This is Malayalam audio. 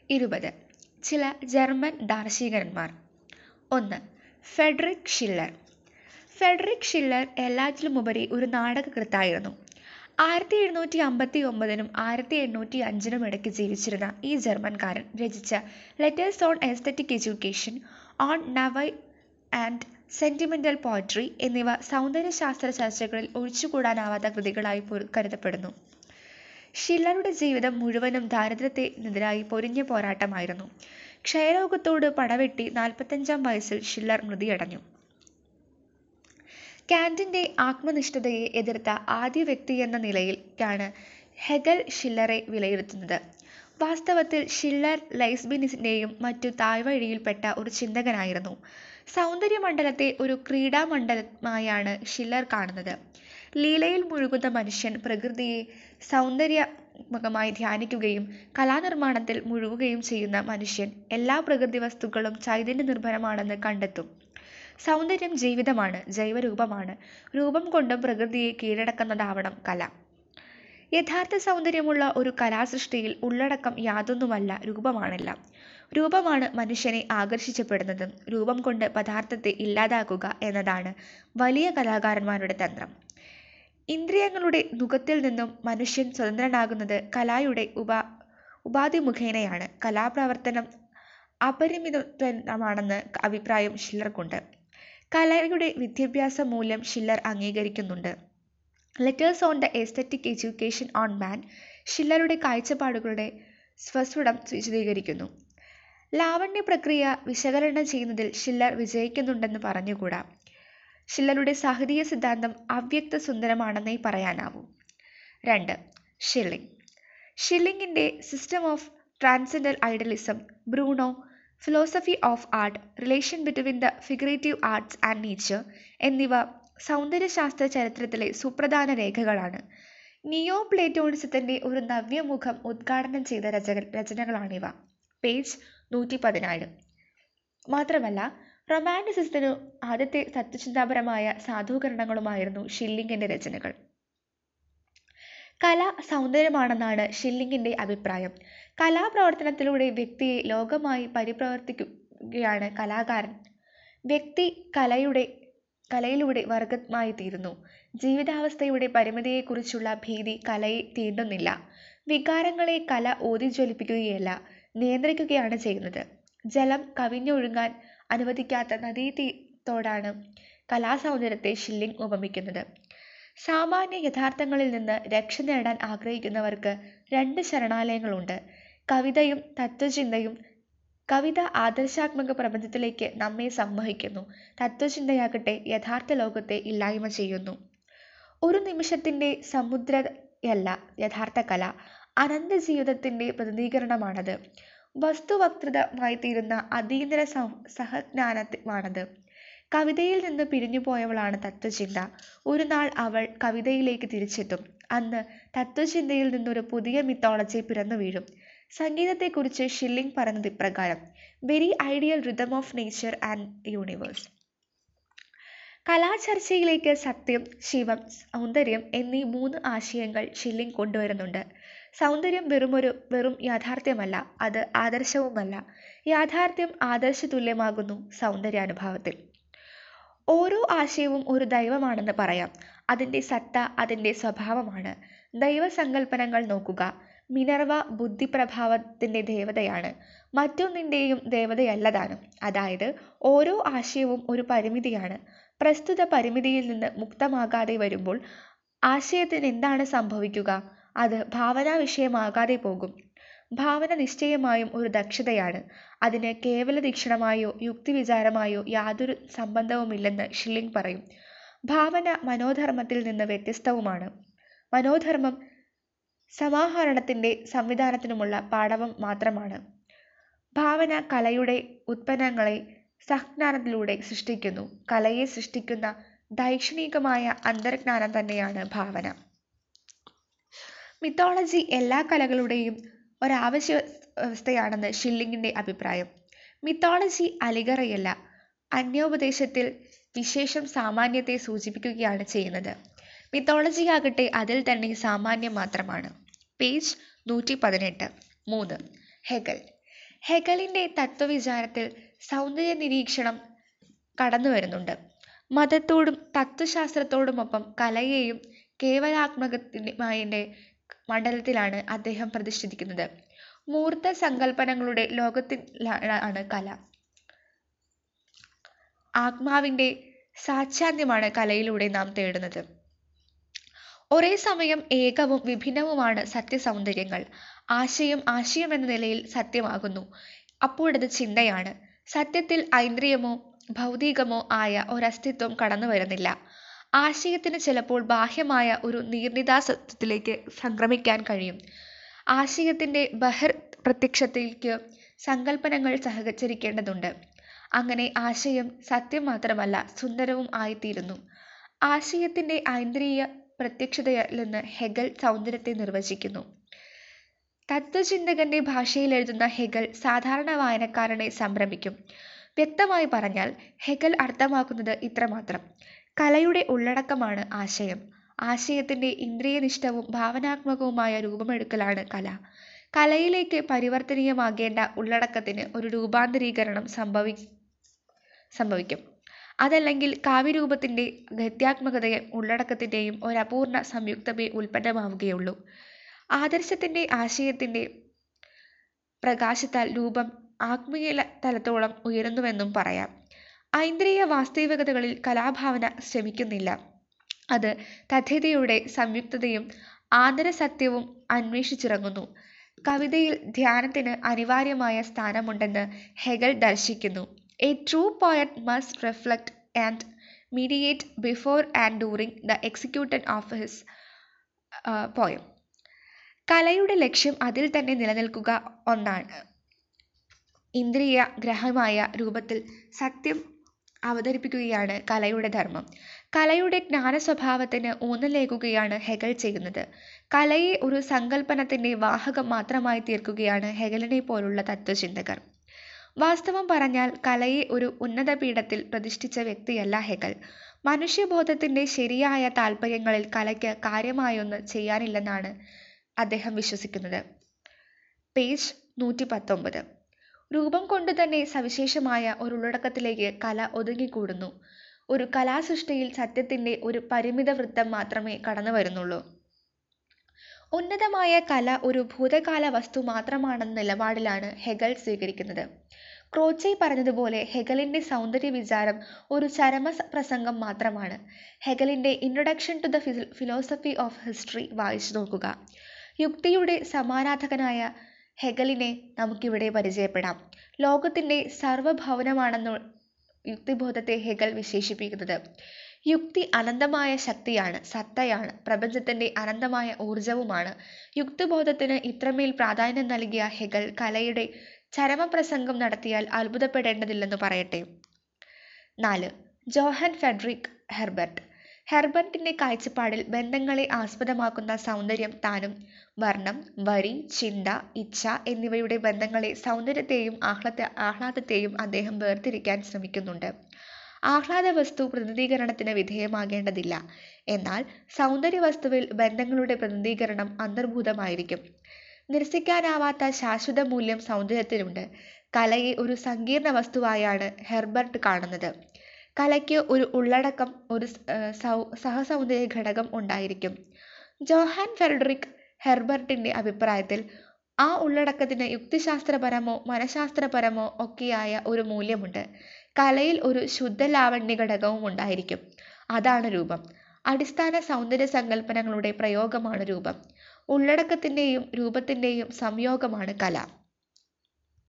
ഇരുപത് ചില ജർമ്മൻ ദാർശനികന്മാർ ഒന്ന് ഫെഡറിക് ഷില്ലർ ഫെഡറിക് ഷില്ലർ എല്ലാറ്റിലുമുപരി ഒരു നാടകകൃത്തായിരുന്നു ആയിരത്തി എഴുന്നൂറ്റി അമ്പത്തി ഒമ്പതിനും ആയിരത്തി എണ്ണൂറ്റി അഞ്ചിനും ഇടയ്ക്ക് ജീവിച്ചിരുന്ന ഈ ജർമ്മൻകാരൻ രചിച്ച letters on aesthetic education on naive and sentimental poetry എന്നിവ സൗന്ദര്യശാസ്ത്ര ചർച്ചകളിൽ ഒഴിച്ചുകൂടാനാവാത്ത കൃതികളായി പൊരു- കരുതപ്പെടുന്നു ഷില്ലറുടെ ജീവിതം മുഴുവനും ദാരിദ്ര്യത്തിനെതിരായി പൊരിഞ്ഞ പോരാട്ടമായിരുന്നു ക്ഷയരോഗത്തോട് പടവെട്ടി നാൽപ്പത്തഞ്ചാം വയസ്സിൽ ഷില്ലർ മൃതിയടഞ്ഞു കാന്റിന്റെ ആത്മനിഷ്ഠതയെ എതിർത്ത ആദ്യ വ്യക്തി എന്ന നിലയിലാണ് ഹെഗൽ ഷില്ലറെ വിലയിരുത്തുന്നത് വാസ്തവത്തിൽ ഷില്ലർ ലൈസ്ബിനിസിന്റെയും മറ്റു താഴ്വഴിയിൽപ്പെട്ട ഒരു ചിന്തകനായിരുന്നു സൗന്ദര്യമണ്ഡലത്തെ ഒരു ക്രീഡാമണ്ഡലമായാണ് ഷില്ലർ കാണുന്നത് ലീലയിൽ മുഴുകുന്ന മനുഷ്യൻ പ്രകൃതിയെ സൗന്ദര്യാത്മകമായി ധ്യാനിക്കുകയും കലാനിർമ്മാണത്തിൽ മുഴുകുകയും ചെയ്യുന്ന മനുഷ്യൻ എല്ലാ പ്രകൃതി വസ്തുക്കളും ചൈതന്യ നിർഭരമാണെന്ന് കണ്ടെത്തും സൗന്ദര്യം ജീവിതമാണ് ജൈവരൂപമാണ് രൂപം കൊണ്ടും പ്രകൃതിയെ കീഴടക്കുന്നതാവണം കല യഥാർത്ഥ സൗന്ദര്യമുള്ള ഒരു കലാസൃഷ്ടിയിൽ ഉള്ളടക്കം യാതൊന്നുമല്ല രൂപമാണെല്ലാം രൂപമാണ് മനുഷ്യനെ ആകർഷിച്ചപ്പെടുന്നതും രൂപം കൊണ്ട് പദാർത്ഥത്തെ ഇല്ലാതാക്കുക എന്നതാണ് വലിയ കലാകാരന്മാരുടെ തന്ത്രം ഇന്ദ്രിയങ്ങളുടെ നുഖത്തിൽ നിന്നും മനുഷ്യൻ സ്വതന്ത്രനാകുന്നത് കലയുടെ ഉപ ഉപാധി മുഖേനയാണ് കലാപ്രവർത്തനം അപരിമിതമാണെന്ന് അഭിപ്രായം ഷില്ലർക്കുണ്ട് കലയുടെ വിദ്യാഭ്യാസ മൂല്യം ഷില്ലർ അംഗീകരിക്കുന്നുണ്ട് letters on the aesthetic education on man ഷില്ലറുടെ കാഴ്ചപ്പാടുകളുടെ സ്വസ്ഫുടം വിശദീകരിക്കുന്നു ലാവണ്യ പ്രക്രിയ വിശകലനം ചെയ്യുന്നതിൽ ഷില്ലർ വിജയിക്കുന്നുണ്ടെന്ന് പറഞ്ഞുകൂടാ ഷില്ലറുടെ സാഹിതീയ സിദ്ധാന്തം അവ്യക്ത സുന്ദരമാണെന്നേ പറയാനാവൂ രണ്ട് ഷില്ലിംഗ് ഷില്ലിങ്ങിൻ്റെ system of transcendental idealism Bruno philosophy of art relation between the figurative arts and nature എന്നിവ സൗന്ദര്യശാസ്ത്ര ചരിത്രത്തിലെ സുപ്രധാന രേഖകളാണ് നിയോ പ്ലേറ്റോണിസത്തിന്റെ ഒരു നവ്യമുഖം ഉദ്ഘാടനം ചെയ്ത രചന രചനകളാണിവ പേജ് നൂറ്റി പതിനാല് മാത്രമല്ല റൊമാൻറ്റിസിസത്തിനു ആദ്യത്തെ തത്വചിന്താപരമായ സാധൂകരണങ്ങളുമായിരുന്നു ഷില്ലിങ്ങിന്റെ രചനകൾ കല സൗന്ദര്യമാണെന്നാണ് ഷില്ലിങ്ങിന്റെ അഭിപ്രായം കലാപ്രവർത്തനത്തിലൂടെ വ്യക്തിയെ ലോകമായി പരിപ്രവർത്തിക്കുകയാണ് കലാകാരൻ വ്യക്തി കലയുടെ കലയിലൂടെ വർഗമായി തീരുന്നു ജീവിതാവസ്ഥയുടെ പരിമിതിയെക്കുറിച്ചുള്ള ഭീതി കലയെ തീണ്ടുന്നില്ല വികാരങ്ങളെ കല ഊതിജ്വലിപ്പിക്കുകയല്ല നിയന്ത്രിക്കുകയാണ് ചെയ്യുന്നത് ജലം കവിഞ്ഞൊഴുകാൻ അനുവദിക്കാത്ത നദീതീരത്തോടാണ് കലാസൗന്ദര്യത്തെ ഷില്ലിംഗ് ഉപമിക്കുന്നത് സാമാന്യ യഥാർത്ഥങ്ങളിൽ നിന്ന് രക്ഷ നേടാൻ ആഗ്രഹിക്കുന്നവർക്ക് രണ്ട് ശരണാലയങ്ങളുണ്ട് കവിതയും തത്വചിന്തയും കവിത ആദർശാത്മക പ്രപഞ്ചത്തിലേക്ക് നമ്മെ സമ്മോഹിക്കുന്നു തത്വചിന്തയാകട്ടെ യഥാർത്ഥ ലോകത്തെ ഇല്ലായ്മ ചെയ്യുന്നു ഒരു നിമിഷത്തിന്റെ സമുദ്രയല്ല യഥാർത്ഥ കല അനന്ത ജീവിതത്തിന്റെ പ്രതിനിധീകരണമാണത് വസ്തുവക്തൃതമായി തീരുന്ന അതീന്ദ്ര സഹജ്ഞാനമാണത് കവിതയിൽ നിന്ന് പിരിഞ്ഞുപോയവളാണ് തത്വചിന്ത ഒരു നാൾ അവൾ കവിതയിലേക്ക് തിരിച്ചെത്തും അന്ന് തത്വചിന്തയിൽ നിന്നൊരു പുതിയ മിത്തോളജി പിറന്നു വീഴും സംഗീതത്തെക്കുറിച്ച് ഷില്ലിംഗ് പറഞ്ഞത് ഇപ്രകാരം very ideal rhythm of nature and universe കലാചർച്ചയിലേക്ക് സത്യം ശിവം സൗന്ദര്യം എന്നീ മൂന്ന് ആശയങ്ങൾ ഷില്ലിംഗ് കൊണ്ടുവരുന്നുണ്ട് സൗന്ദര്യം വെറുമൊരു വെറും യാഥാർത്ഥ്യമല്ല അത് ആദർശവുമല്ല യാഥാർത്ഥ്യം ആദർശ തുല്യമാകുന്നു സൗന്ദര്യാനുഭവത്തിൽ ഓരോ ആശയവും ഒരു ദൈവമാണെന്ന് പറയാം അതിൻ്റെ സത്ത അതിൻ്റെ സ്വഭാവമാണ് ദൈവസങ്കല്പനങ്ങൾ നോക്കുക മിനർവ ബുദ്ധിപ്രഭാവത്തിൻ്റെ ദേവതയാണ് മറ്റൊന്നിൻ്റെയും ദേവതയല്ലതാനും അതായത് ഓരോ ആശയവും ഒരു പരിമിതിയാണ് പ്രസ്തുത പരിമിതിയിൽ നിന്ന് മുക്തമാകാതെ വരുമ്പോൾ ആശയത്തിന് എന്താണ് സംഭവിക്കുക അത് ഭാവനാ വിഷയമാകാതെ പോകും ഭാവന നിശ്ചയമായും ഒരു ദക്ഷതയാണ് അതിന് കേവല ദീക്ഷണമായോ യുക്തിവിചാരമായോ യാതൊരു സംബന്ധവുമില്ലെന്ന് ഷില്ലിംഗ് പറയും ഭാവന മനോധർമ്മത്തിൽ നിന്ന് വ്യത്യസ്തവുമാണ് മനോധർമ്മം സമാഹരണത്തിൻ്റെ സംവിധാനത്തിനുമുള്ള പാഠവം മാത്രമാണ് ഭാവന കലയുടെ ഉത്പന്നങ്ങളെ സഹജ്ഞാനത്തിലൂടെ സൃഷ്ടിക്കുന്നു കലയെ സൃഷ്ടിക്കുന്ന ദൈക്ഷണികമായ അന്തർജ്ഞാനം തന്നെയാണ് ഭാവന മിത്തോളജി എല്ലാ കലകളുടെയും ഒരാവശ്യ വ്യവസ്ഥയാണെന്ന് ഷില്ലിങ്ങിൻ്റെ അഭിപ്രായം മിത്തോളജി അലികറയല്ല അന്യോപദേശത്തിൽ വിശേഷം സാമാന്യത്തെ സൂചിപ്പിക്കുകയാണ് ചെയ്യുന്നത് മിത്തോളജി ആകട്ടെ അതിൽ തന്നെ സാമാന്യം മാത്രമാണ് പേജ് നൂറ്റി പതിനെട്ട് മൂന്ന് ഹെഗൽ ഹെഗലിന്റെ തത്വവിചാരത്തിൽ സൗന്ദര്യ നിരീക്ഷണം കടന്നു വരുന്നുണ്ട് മതത്തോടും തത്വശാസ്ത്രത്തോടുമൊപ്പം കലയെയും കേവലാത്മകത്തിന്റെ മണ്ഡലത്തിലാണ് അദ്ദേഹം പ്രതിഷ്ഠിക്കുന്നത് മൂർത്ത സങ്കല്പനങ്ങളുടെ ലോകത്തിലാണ് കല ആത്മാവിന്റെ സാക്ഷാത്യമാണ് കലയിലൂടെ നാം തേടുന്നത് ഒരേ സമയം ഏകവും വിഭിന്നവുമാണ് സത്യസൗന്ദര്യങ്ങൾ ആശയം ആശയം എന്ന നിലയിൽ സത്യമാകുന്നു അപ്പോഴത് ചിന്തയാണ് സത്യത്തിൽ ഐന്ദ്രിയമോ ഭൗതികമോ ആയ ഒരസ്തിത്വം കടന്നു വരുന്നില്ല ആശയത്തിന് ചിലപ്പോൾ ബാഹ്യമായ ഒരു നീർണിതാസത്വത്തിലേക്ക് സംക്രമിക്കാൻ കഴിയും ആശയത്തിന്റെ ബഹിർ പ്രത്യക്ഷത്തിലേക്ക് സങ്കല്പനങ്ങൾ സഹകരിക്കേണ്ടതുണ്ട് അങ്ങനെ ആശയം സത്യം മാത്രമല്ല സുന്ദരവും ആയിത്തീരുന്നു ആശയത്തിന്റെ ഐന്ദ്രിയ പ്രത്യക്ഷതയിൽ നിന്ന് ഹെഗൽ സൗന്ദര്യത്തെ നിർവചിക്കുന്നു തത്വചിന്തകന്റെ ഭാഷയിൽ എഴുതുന്ന ഹെഗൽ സാധാരണ വായനക്കാരനെ സംഭ്രമിക്കും വ്യക്തമായി പറഞ്ഞാൽ ഹെഗൽ അർത്ഥമാക്കുന്നത് ഇത്രമാത്രം കലയുടെ ഉള്ളടക്കമാണ് ആശയം ആശയത്തിന്റെ ഇന്ദ്രിയനിഷ്ഠവും ഭാവനാത്മകവുമായ രൂപമെടുക്കലാണ് കല കലയിലേക്ക് പരിവർത്തനീയമാകേണ്ട ഉള്ളടക്കത്തിന് ഒരു രൂപാന്തരീകരണം സംഭവി സംഭവിക്കും അതല്ലെങ്കിൽ കാവ്യരൂപത്തിന്റെ ഗദ്യാത്മകതയും ഉള്ളടക്കത്തിന്റെയും ഒരപൂർണ സംയുക്തമേ ഉൽപ്പന്നമാവുകയുള്ളൂ ആദർശത്തിന്റെ ആശയത്തിന്റെ പ്രകാശത്താൽ രൂപം ആത്മീയ തലത്തോളം ഉയരുന്നുവെന്നും പറയാം ഐന്ദ്രിയ വാസ്തവികതകളിൽ കലാഭാവന ശ്രമിക്കുന്നില്ല അത് തഥ്യതയുടെ സംയുക്തതയും ആന്തരസത്യവും അന്വേഷിച്ചിറങ്ങുന്നു കവിതയിൽ ധ്യാനത്തിന് അനിവാര്യമായ സ്ഥാനമുണ്ടെന്ന് ഹെഗൽ ദർശിക്കുന്നു a true poet must reflect and meditate before and during the execution of his poem കലയുടെ ലക്ഷ്യം അതിൽ തന്നെ നിലനിൽക്കുക ഒന്നാണ് ഇന്ദ്രിയ ഗ്രഹമായ രൂപത്തിൽ സത്യം അവതരിപ്പിക്കുകയാണ് കലയുടെ ധർമ്മം കലയുടെ ജ്ഞാന സ്വഭാവത്തിന് ഊന്നലേകുകയാണ് ഹെഗൽ ചെയ്യുന്നത് കലയെ ഒരു സങ്കല്പനത്തിന്റെ വാഹകം മാത്രമായി തീർക്കുകയാണ് ഹെഗലിനെ പോലുള്ള തത്വചിന്തകർ വാസ്തവം പറഞ്ഞാൽ കലയെ ഒരു ഉന്നത പീഠത്തിൽ പ്രതിഷ്ഠിച്ച വ്യക്തിയല്ല ഹെഗൽ മനുഷ്യബോധത്തിന്റെ ശരിയായ താല്പര്യങ്ങളിൽ കലയ്ക്ക് കാര്യമായൊന്ന് ചെയ്യാനില്ലെന്നാണ് അദ്ദേഹം വിശ്വസിക്കുന്നത് പേജ് നൂറ്റി പത്തൊമ്പത് രൂപം കൊണ്ട് തന്നെ സവിശേഷമായ ഒരു ഉള്ളടക്കത്തിലേക്ക് കല ഒതുങ്ങിക്കൂടുന്നു ഒരു കലാസൃഷ്ടിയിൽ സത്യത്തിന്റെ ഒരു പരിമിത വൃത്തം മാത്രമേ കടന്നു വരുന്നുള്ളൂ ഉന്നതമായ കല ഒരു ഭൂതകാല വസ്തു മാത്രമാണെന്ന നിലപാടിലാണ് ഹെഗൽ സ്വീകരിക്കുന്നത് ക്രോച്ചെ പറഞ്ഞതുപോലെ ഹെഗലിന്റെ സൗന്ദര്യ വിചാരം ഒരു ചരമ പ്രസംഗം മാത്രമാണ് ഹെഗലിന്റെ introduction to the philosophy of history വായിച്ചു നോക്കുക യുക്തിയുടെ സമാരാധകനായ ഹെഗലിനെ നമുക്കിവിടെ പരിചയപ്പെടാം ലോകത്തിന്റെ സർവഭവനമാണെന്ന് യുക്തിബോധത്തെ ഹെഗൽ വിശേഷിപ്പിക്കുന്നത് യുക്തി അനന്തമായ ശക്തിയാണ് സത്തയാണ് പ്രപഞ്ചത്തിന്റെ അനന്തമായ ഊർജവുമാണ് യുക്തിബോധത്തിന് ഇത്രമേൽ പ്രാധാന്യം നൽകിയ ഹെഗൽ കലയുടെ ചരമപ്രസംഗം നടത്തിയാൽ അത്ഭുതപ്പെടേണ്ടതില്ലെന്ന് പറയട്ടെ നാല് ജോഹൻ ഫെഡറിക് ഹെർബർട്ട് ഹെർബർട്ടിന്റെ കാഴ്ചപ്പാടിൽ ബന്ധങ്ങളെ ആസ്പദമാക്കുന്ന സൗന്ദര്യം താനും വർണ്ണം വരി ചിന്ത ഇച്ഛ എന്നിവയുടെ ബന്ധങ്ങളെ സൗന്ദര്യത്തെയും ആഹ്ലാദ ആഹ്ലാദത്തെയും അദ്ദേഹം വേർതിരിക്കാൻ ശ്രമിക്കുന്നുണ്ട് ആഹ്ലാദ വസ്തു പ്രതിനിധീകരണത്തിന് വിധേയമാകേണ്ടതില്ല എന്നാൽ സൗന്ദര്യ വസ്തുവിൽ ബന്ധങ്ങളുടെ പ്രതിനിധീകരണം അന്തർഭൂതമായിരിക്കും നിരസിക്കാനാവാത്ത ശാശ്വത മൂല്യം സൗന്ദര്യത്തിനുണ്ട് കലയെ ഒരു സങ്കീർണ വസ്തുവായാണ് ഹെർബർട്ട് കാണുന്നത് കലയ്ക്ക് ഒരു ഉള്ളടക്കം ഒരു സഹസൗന്ദര്യ ഘടകം ഉണ്ടായിരിക്കും ജോഹാൻ ഫെഡറിക് ഹെർബർട്ടിന്റെ അഭിപ്രായത്തിൽ ആ ഉള്ളടക്കത്തിന് യുക്തിശാസ്ത്രപരമോ മനഃശാസ്ത്രപരമോ ഒക്കെയായ ഒരു മൂല്യമുണ്ട് കലയിൽ ഒരു ശുദ്ധ ലാവണ്യ ഘടകവും ഉണ്ടായിരിക്കും അതാണ് രൂപം അടിസ്ഥാന സൗന്ദര്യ സങ്കല്പനങ്ങളുടെ പ്രയോഗമാണ് രൂപം ഉള്ളടക്കത്തിന്റെയും രൂപത്തിന്റെയും സംയോഗമാണ് കല